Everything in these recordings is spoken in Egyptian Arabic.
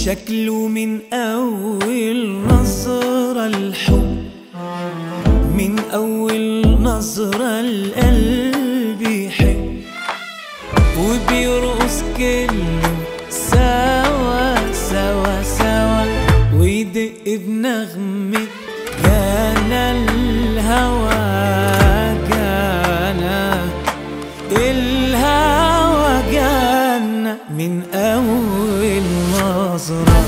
شكله من أول نظرة الحب من أول نظرة القلب يحب وبيرقص كله سوا سوا سوا ويدق بنغمة جانا الهوى جانا الهوى جانا من أول نظرة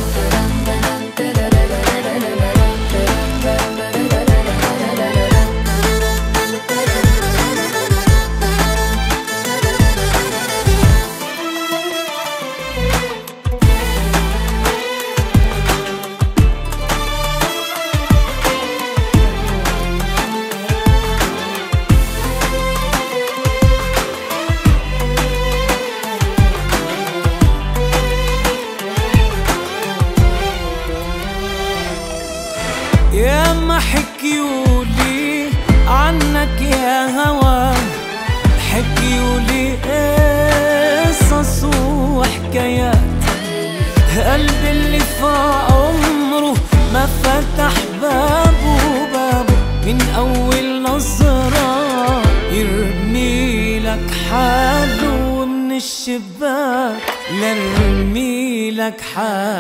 يا ما حكيولي عنك يا هوى حكيولي قصص وحكايات قلبي اللي في عمره ما فتح بابه بابه من أول نظرة يرمي لك حاله من الشباك لرمي لك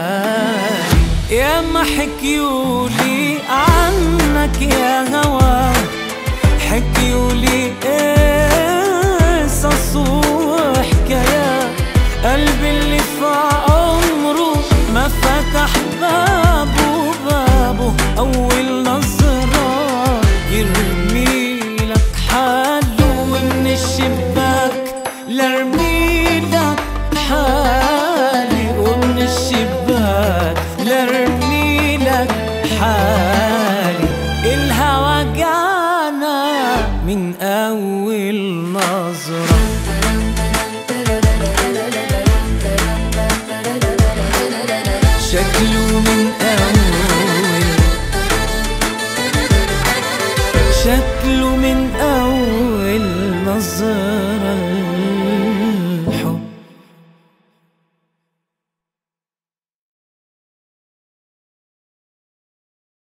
حالي يا ما حكيولي عنك يا هوى